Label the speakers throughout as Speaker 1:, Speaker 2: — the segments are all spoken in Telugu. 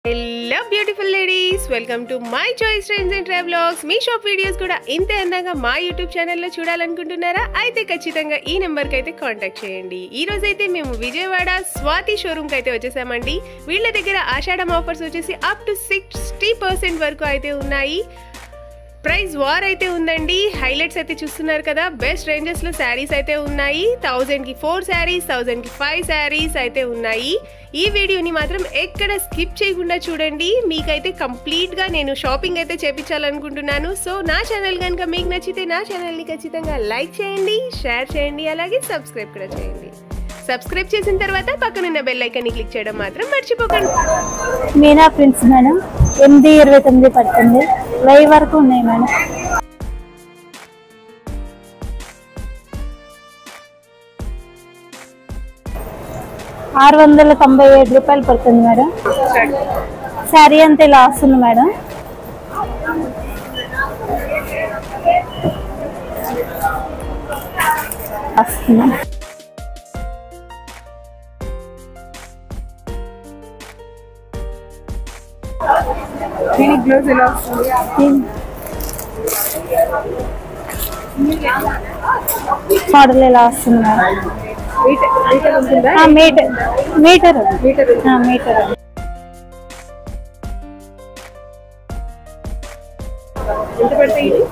Speaker 1: Hello beautiful ladies welcome to my choice trends and travelogues మీ షాప్ వీడియోస్ కూడా ఇంతే అందంగా మా యూట్యూబ్ ఛానల్లో చూడాలనుకుంటున్నారా అయితే ఖచ్చితంగా ఈ నెంబర్కి అయితే కాంటాక్ట్ చేయండి ఈ రోజు అయితే మేము విజయవాడ స్వాతి షోరూమ్కి అయితే వచ్చేసామండి వీళ్ళ దగ్గర ఆషాఢం ఆఫర్స్ వచ్చేసి అప్ టు సిక్స్టీ పర్సెంట్ వరకు అయితే ఉన్నాయి ప్రైస్ వార్ అయితే ఉందండి హైలైట్స్ అయితే చూస్తున్నారు కదా బెస్ట్ రేంజెస్ లో శారీస్ అయితే ఉన్నాయి థౌజండ్ కి ఫోర్ శారీస్ థౌజండ్ కి ఫైవ్ శారీస్ అయితే ఉన్నాయి ఈ వీడియోని మాత్రం ఎక్కడ స్కిప్ చేయకుండా చూడండి మీకైతే కంప్లీట్ గా నేను షాపింగ్ అయితే చేపించాలనుకుంటున్నాను సో నా ఛానల్ కనుక మీకు నచ్చితే నా ఛానల్ ని ఖచ్చితంగా లైక్ చేయండి షేర్ చేయండి అలాగే సబ్స్క్రైబ్ కూడా చేయండి సబ్స్క్రైబ్ చేసిన తర్వాత పక్కనున్న బెల్ ఐకాన్ని క్లిక్ చేయడం మాత్రం మర్చిపోకండి
Speaker 2: మీనా ప్రింట్స్ మేడం ఎనిమిది ఇరవై తొమ్మిది పడుతుంది వెయ్యి వరకు ఉన్నాయి మేడం ఆరు వందల తొంభై ఏడు రూపాయలు పడుతుంది మేడం శారీ అంతా ఇలా వస్తుంది మేడం వస్తుంది
Speaker 1: దీనికి బ్లౌజ్ ఎలా వస్తుంది
Speaker 2: మోడల్ ఇలా వస్తుంది మేడం
Speaker 1: మీటర్ మీటర్ ఉంటుందా
Speaker 2: ఆ, మీటర్ మీటర్
Speaker 1: మీటర్
Speaker 2: ఆ, మీటర్
Speaker 1: ఎంత పడతాయి ఇది?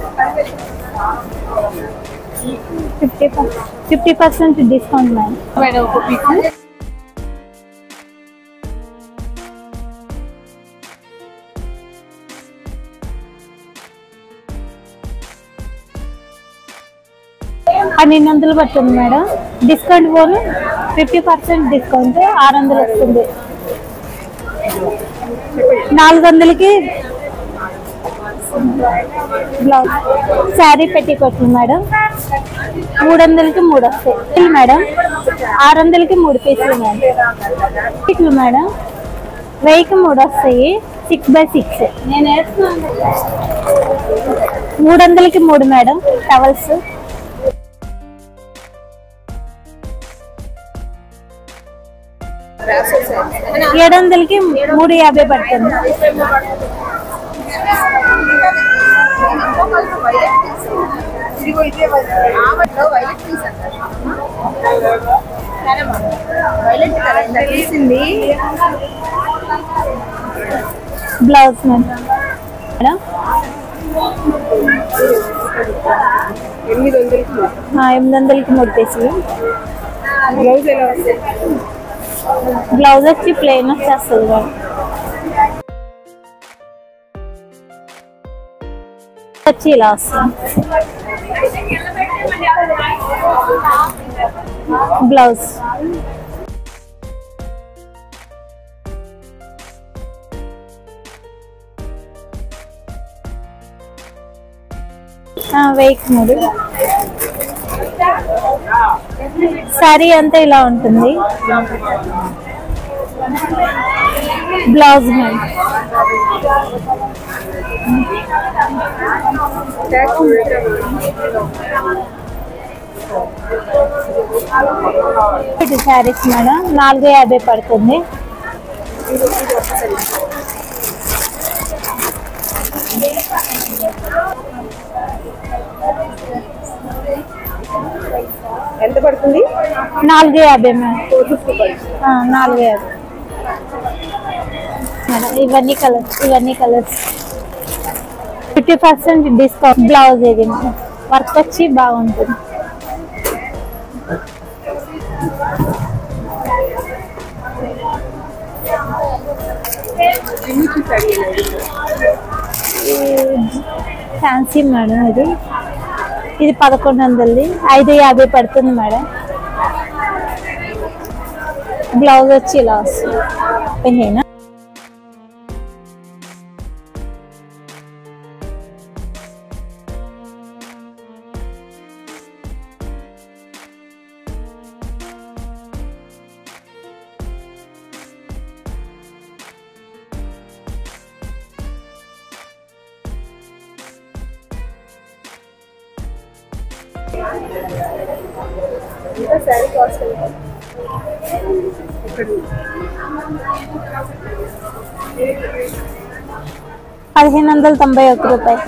Speaker 2: Fifty fifty percent discount madam
Speaker 1: madam ఒక పీస్
Speaker 2: పన్నెండు వందలు పడుతుంది మేడం డిస్కౌంట్ పోను ఫిఫ్టీ పర్సెంట్ డిస్కౌంట్ ఆరు వందలు వస్తుంది నాలుగు వందలకి బ్లౌజ్ శారీ పెట్టి కొట్లు మేడం మూడు వందలకి మూడు వస్తాయి మేడం ఆరు వందలకి మూడు పీసులు మేడం పీసులు మేడం వెయ్యికి మూడు వస్తాయి సిక్స్ బై సిక్స్ నేను మూడు వందలకి మూడు మేడం టవల్స్ ఏడు వందలకి మూడు యాభై పడుతుంది
Speaker 1: తెలిసింది
Speaker 2: బ్లౌజ్ మేడం మేడం
Speaker 1: ఎనిమిది వందలకి
Speaker 2: ఆ, ఎనిమిది వందలకి మూడు పీసులు
Speaker 1: బ్లౌజ్ ఎలా వస్తుంది
Speaker 2: బ్లౌజ్ వచ్చి ప్లెయిన్ వచ్చేస్తుంది మేడం వచ్చి ఇలా వస్తుంది బ్లౌజ్ ఆ, వెయ్యికి మూడు శారీ అంతా ఇలా ఉంటుంది బ్లౌజ్ మేడం ఇది శారీస్ మేడం నాలుగు యాభై పడుతుంది
Speaker 1: ఎంత పడుతుంది
Speaker 2: నాలుగు యాభై మేడం ఆ, నాలుగు యాభై మేడం ఇవన్నీ కలర్స్ ఇవన్నీ colours fifty percent discount blouse ఇది మేడం వర్క్ వచ్చి బాగుంటుంది ఫ్యాన్సీ మేడం ఇది ఇది పదకొండు వందలది ఐదు యాభై పడుతుంది మేడం బ్లౌజ్ వచ్చి ఇలా వస్తుంది పెళ్ళైనా
Speaker 1: ఇంకా శారీ కాస్ట్ ఎంత? ఇక్కడ
Speaker 2: పదిహేను వందల తొంభై ఒక్క రూపాయి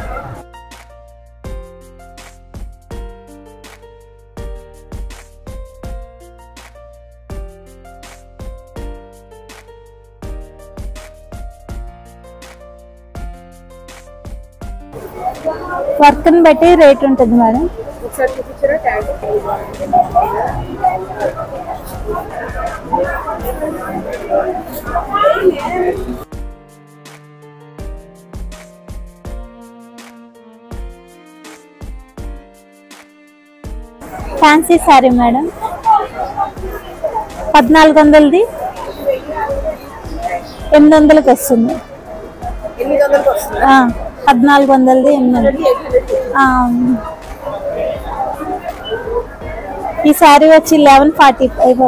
Speaker 2: వర్క్ని బట్టి రేట్ ఉంటుంది మేడం
Speaker 1: ఒకసారి చూపించారా ట్యాగ్
Speaker 2: ఫ్యాన్సీ శారీ మేడం పద్నాలుగు వందలది ఎనిమిది వందలకి వస్తుంది
Speaker 1: ఎనిమిది వందలకి వస్తుంది
Speaker 2: ఆ, పద్నాలుగు వందలది ఎనిమిది వందలు ఆ, ఈ శారీ వచ్చి లెవెన్ ఫార్టీ ఫైవ్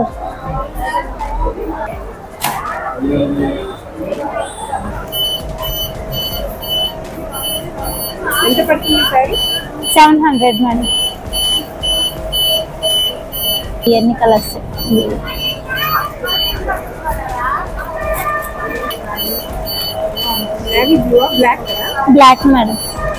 Speaker 1: ఎంత పడుతుంది సారీ
Speaker 2: సెవెన్ హండ్రెడ్ మేడం ఇవన్నీ కలర్స్
Speaker 1: నావీ బ్లూ బ్లాక్ కదా
Speaker 2: బ్లాక్ మేడం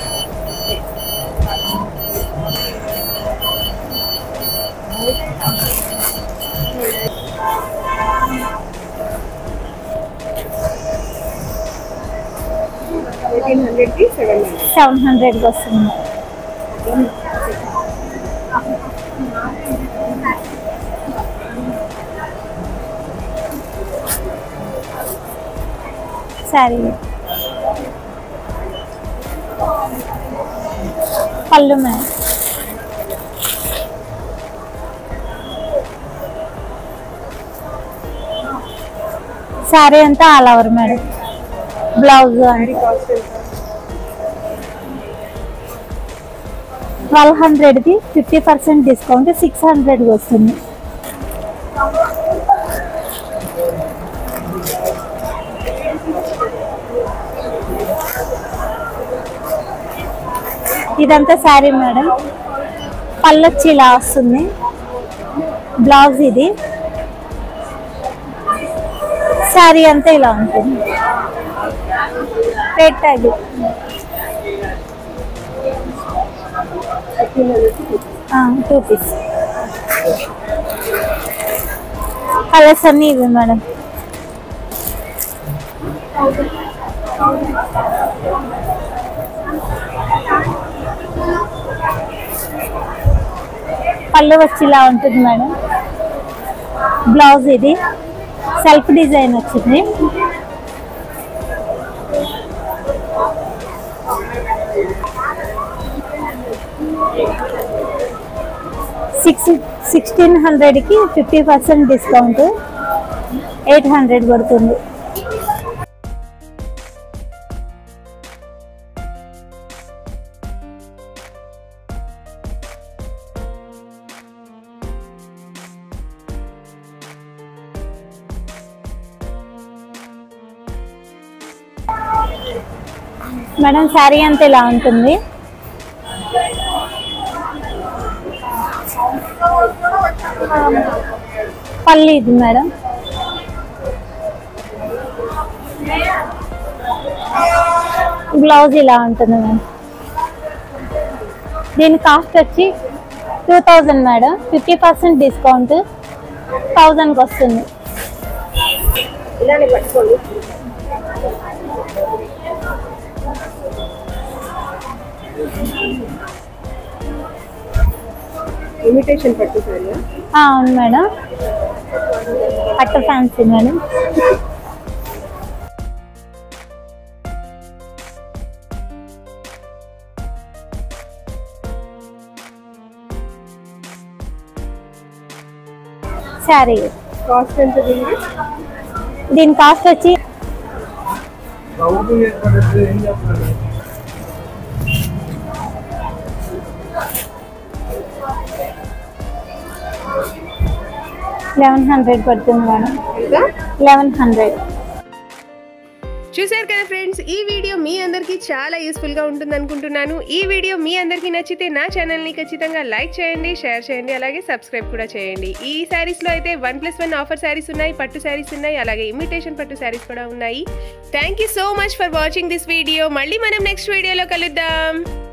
Speaker 1: ఎయిటీన్ హండ్రెడ్కి సెవెన్ హండ్రెడ్
Speaker 2: సెవెన్ హండ్రెడ్కి వస్తుంది సరే పళ్ళు మేడం శారీ అంతా ఆల్ ఓవర్ మేడం బ్లౌజ్ అండి
Speaker 1: కాస్ట్ ఎంత
Speaker 2: ట్వెల్వ్ హండ్రెడ్ది ఫిఫ్టీ పర్సెంట్ డిస్కౌంట్ సిక్స్ హండ్రెడ్కి వస్తుంది ఇదంతా శారీ మేడం పళ్ళు వచ్చి ఇలా వస్తుంది బ్లౌజ్ ఇది శారీ అంతా ఇలా ఉంటుంది rate tag two piece colours అన్నీ ఇవి మేడం పళ్ళు వచ్చి ఇలా ఉంటుంది మేడం బ్లౌజ్ ఇది సెల్ఫ్ డిజైన్ వచ్చింది సిక్స్ సిక్స్టీన్ హండ్రెడ్కి fifty percent discount eight hundred పడుతుంది మేడం శారీ అంతా ఇలా ఉంటుంది పల్లి ఇది మేడం బ్లౌజ్ ఇలా ఉంటుంది మేడం దీని కాస్ట్ వచ్చి two thousand madam fifty percent discount థౌజండ్కి వస్తుంది
Speaker 1: ఇలానే పట్టుకోండి ఇమిటేషన్ పట్టు సారీ
Speaker 2: ఆ, అవును మేడం పట్టు ఫ్యాన్సీ మేడం శారీ
Speaker 1: కాస్ట్ ఎంత దీనికి
Speaker 2: దీని కాస్ట్ వచ్చి లెవెన్ హండ్రెడ్ పడుతుంది మేడం
Speaker 1: ఎంత
Speaker 2: లెవెన్ హండ్రెడ్
Speaker 1: చూశారు కదా ఫ్రెండ్స్ ఈ వీడియో మీ అందరికీ చాలా యూస్ఫుల్గా ఉంటుంది అనుకుంటున్నాను ఈ వీడియో మీ అందరికీ నచ్చితే నా ఛానల్ని ఖచ్చితంగా లైక్ చేయండి షేర్ చేయండి అలాగే సబ్స్క్రైబ్ కూడా చేయండి ఈ శారీస్లో అయితే one plus one offer saris ఉన్నాయి పట్టు శారీస్ ఉన్నాయి అలాగే ఇమిటేషన్ పట్టు శారీస్ కూడా ఉన్నాయి thank you so much for watching this video మళ్ళీ మనం నెక్స్ట్ వీడియోలో కలుద్దాం